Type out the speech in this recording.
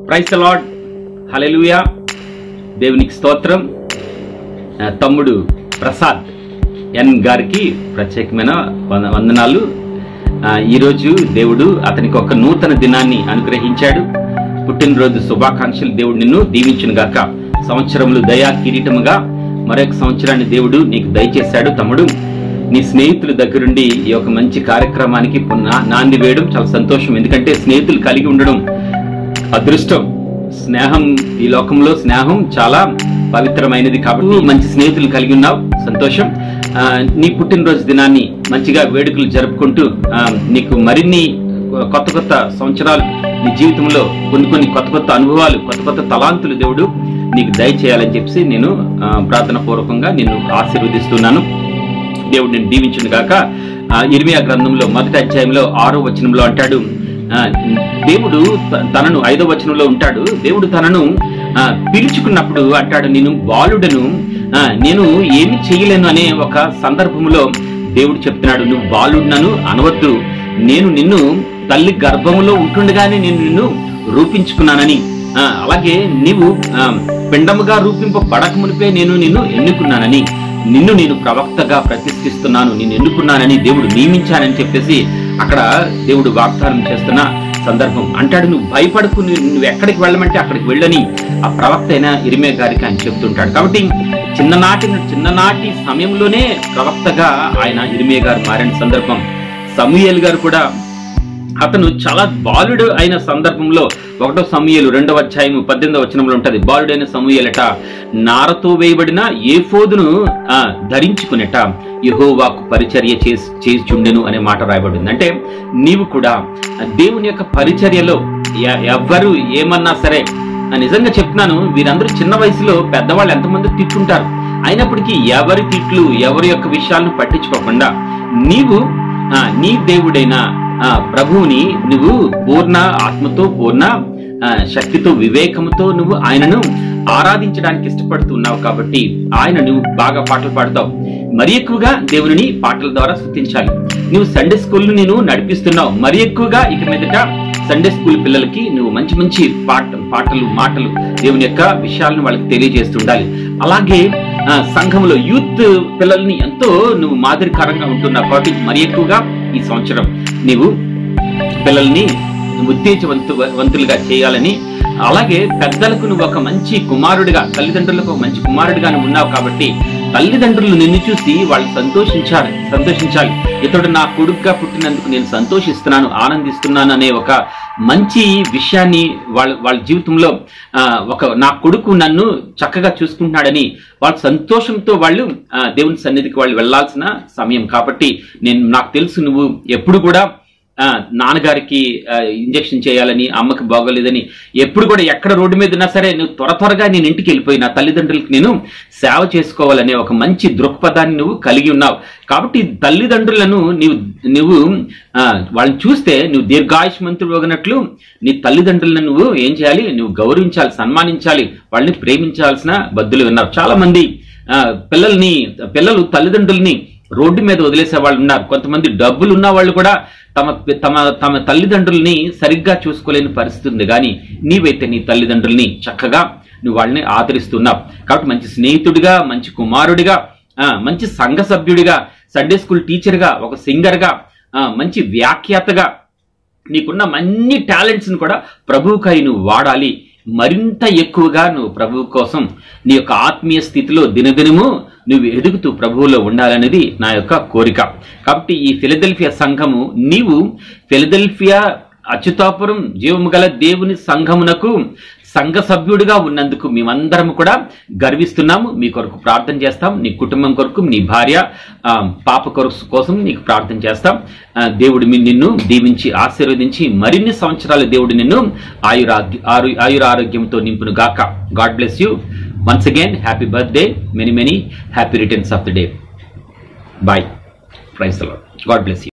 price lord hallelujah దేవునికి స్తోత్రం ఆ, తమ్ముడు ప్రసాద్ ఎన్ గారికి ప్రత్యేకమైన వంద- వందనాలు ఆ, ఈరోజు దేవుడు అతనికి ఒక నూతన దినాన్ని అనుగ్రహించాడు పుట్టినరోజు శుభాకాంక్షలు దేవుడు నిన్ను దీవించును గాక సంవత్సరములు దయా కిరీటముగా మరొక సంవత్సరాన్ని దేవుడు నీకు దయచేశాడు తమ్ముడు నీ స్నేహితుల దగ్గరుండి ఈ యొక్క మంచి కార్యక్రమానికి పునా- నాంది వేయడం చాలా సంతోషం ఎందుకంటే స్నేహితులు కలిగి ఉండడం అదృష్టం స్నేహం ఈ లోకంలో స్నేహం చాలా పవిత్రమైనది కాబట్టి మంచి స్నేహితులు కలిగి ఉన్నావు సంతోషం ఆ, నీ పుట్టినరోజు దినాన్ని మంచిగా వేడుకలు జరుపుకుంటూ ఆ, నీకు మరిన్ని కొత్త కొత్త సంవత్సరాలు నీ జీవితంలో కొన్ని కొన్ని కొత్త కొత్త అనుభవాలు కొత్త కొత్త తలాంతులు దేవుడు నీకు దయచేయాలని చెప్పి నేను ఆ, ప్రార్థన పూర్వకంగా నిన్ను ఆశీర్వదిస్తున్నాను దేవుడు నేను దీవించును గాక ఆ, ఇర్మియా గ్రంథంలో మొదటి అధ్యాయంలో ఆరో వచనంలో అంటాడు ఆ, దేవుడు త- తనను ఐదో వచనంలో ఉంటాడు దేవుడు తనను ఆ, పిలుచుకున్నప్పుడు అంటాడు నేను బాలుడను ఆ, నేను ఏమి చేయలేను అనే ఒక సందర్భంలో దేవుడు చెప్తున్నాడు నువ్వు బాలుడునను అనవద్దు నేను నిన్ను తల్లి గర్భములో ఉంటుండగానే నేను నిన్ను రూపించుకున్నానని ఆ, అలాగే నీవు ఆ, పిండముగా రూపింపబడక మునిపే నేను నిన్ను ఎన్నుకున్నానని నిన్ను నేను ప్రవక్తగా ప్రతిష్ఠిస్తున్నాను నేను ఎన్నుకున్నానని దేవుడు నియమించానని చెప్పేసి అక్కడ దేవుడు వాగ్దానం చేస్తున్న సందర్భం అంటాడు నువ్వు భయపడకు నువ్వు నువ్వు ఎక్కడికి వెళ్ళమంటే అక్కడికి వెళ్ళని ఆ ప్రవక్త అయిన ఇరిమే గారికి ఆయన చెప్తుంటాడు కాబట్టి చిన్ననాటి చిన్ననాటి సమయంలోనే ప్రవక్తగా ఆయన ఇరిమే గారు మారిన సందర్భం సమూయేల్ గారు కూడా అతను చాలా బాలుడు అయిన సందర్భంలో ఒకటో సమూయేలు రెండవ అధ్యాయం పద్దెనిమిదవ వచనంలో ఉంటది బాలుడైన సమూయేలట నారతో వేయబడిన ఏ ఫోదును ఆ, ధరించుకునేట యహోవాకు పరిచర్య చేసి చేస్తుండెను అనే మాట రాయబడింది అంటే నీవు కూడా దేవుని యొక్క పరిచర్యలో ఎ- ఎవ్వరు ఏమన్నా సరే ఆ, నిజంగా చెప్తున్నాను వీరందరూ చిన్న వయసులో పెద్దవాళ్ళు ఎంతమంది తిట్టుంటారు అయినప్పటికీ ఎవరి తిట్లు ఎవరి యొక్క విషయాలను పట్టించుకోకుండా నీవు ఆ, నీ దేవుడైన ఆ, ప్రభువుని నువ్వు పూర్ణ ఆత్మతో పూర్ణ ఆ, శక్తితో వివేకముతో నువ్వు ఆయనను ఆరాధించడానికి ఇష్టపడుతున్నావు కాబట్టి ఆయన నువ్వు బాగా పాటలు పాడతావు మరి ఎక్కువగా దేవుని పాటల ద్వారా స్థుతించాలి నువ్వు సండే స్కూల్ నేను నడిపిస్తున్నావు మరి ఎక్కువగా ఇక మీదట సండే స్కూల్ పిల్లలకి నువ్వు మంచి మంచి పాట పాటలు మాటలు దేవుని యొక్క విషయాలను వాళ్ళకి తెలియజేస్తుండాలి అలాగే ఆ, సంఘంలో యూత్ పిల్లల్ని ఎంతో నువ్వు మాదిరికరంగా ఉంటున్నావు కాబట్టి మరి ఎక్కువగా ఈ సంవత్సరం నీవు పిల్లల్ని ఉత్తేజవంతు వంతులుగా చేయాలని అలాగే పెద్దలకు నువ్వు ఒక మంచి కుమారుడిగా తల్లిదండ్రులకు ఒక మంచి కుమారుడిగా నువ్వు ఉన్నావు కాబట్టి తల్లిదండ్రులు నిన్ను చూసి వాళ్ళు సంతోషించాలి సంతోషించాలి ఇతడు నా కొడుకుగా పుట్టినందుకు నేను సంతోషిస్తున్నాను ఆనందిస్తున్నాను అనే ఒక మంచి విషయాన్ని వాళ్ళ వాళ్ళ జీవితంలో ఆ, ఒక నా కొడుకు నన్ను చక్కగా చూసుకుంటున్నాడని వాళ్ళ సంతోషంతో వాళ్ళు ఆ, దేవుని సన్నిధికి వాళ్ళు వెళ్ళాల్సిన సమయం కాబట్టి నేను నాకు తెలుసు నువ్వు ఎప్పుడు కూడా ఆ, నాన్నగారికి ఆ, ఇంజెక్షన్ చేయాలని అమ్మకి బాగోలేదని ఎప్పుడు కూడా ఎక్కడ రోడ్డు మీద ఉన్నా సరే నువ్వు త్వర త్వరగా నేను ఇంటికి వెళ్ళిపోయి నా తల్లిదండ్రులకు నేను సేవ చేసుకోవాలనే ఒక మంచి దృక్పథాన్ని నువ్వు కలిగి ఉన్నావు కాబట్టి తల్లిదండ్రులను నీవు నువ్వు ఆ, వాళ్ళని చూస్తే నువ్వు దీర్ఘాయుష్మంతుడు వగినట్లు నీ తల్లిదండ్రులను నువ్వు ఏం చేయాలి నువ్వు గౌరవించాలి సన్మానించాలి వాళ్ళని ప్రేమించాల్సిన బద్దులు ఉన్నారు చాలా మంది ఆ, పిల్లల్ని పిల్లలు తల్లిదండ్రుల్ని రోడ్డు మీద వదిలేసే వాళ్ళు ఉన్నారు కొంతమంది డబ్బులు ఉన్న వాళ్ళు కూడా తమ తమ తమ తల్లిదండ్రుల్ని సరిగ్గా చూసుకోలేని పరిస్థితి ఉంది కానీ నీవైతే నీ తల్లిదండ్రుల్ని చక్కగా నువ్వు వాళ్ళని ఆదరిస్తున్నావు కాబట్టి మంచి స్నేహితుడిగా మంచి కుమారుడిగా ఆ, మంచి సంఘ సభ్యుడిగా సండే స్కూల్ టీచర్గా ఒక సింగర్గా ఆ, మంచి వ్యాఖ్యాతగా నీకున్న అన్ని టాలెంట్స్ని కూడా ప్రభువుకై నువ్వు వాడాలి మరింత ఎక్కువగా నువ్వు ప్రభువు కోసం నీ యొక్క ఆత్మీయ స్థితిలో దినదినము నువ్వు ఎదుగుతూ ప్రభువులో ఉండాలనేది నా యొక్క కోరిక కాబట్టి ఈ ఫిలదెల్ఫియా సంఘము నీవు ఫిలదెల్ఫియా అచ్యుతాపురం జీవము గల దేవుని సంఘమునకు సంఘ సభ్యుడిగా ఉన్నందుకు మేమందరం కూడా గర్విస్తున్నాము మీ కొరకు ప్రార్థన చేస్తాం నీ కుటుంబం కొరకు నీ భార్య ఆ, పాప కొరకు కోసం నీకు ప్రార్థన చేస్తాం ఆ, దేవుడు మీ నిన్ను దీవించి ఆశీర్వదించి మరిన్ని సంవత్సరాలు దేవుడు నిన్ను ఆయురాగ్య ఆరు ఆయుర ఆరోగ్యంతో నింపును గాక god bless you once again happy birthday many many happy returns of the day boy praise god bless you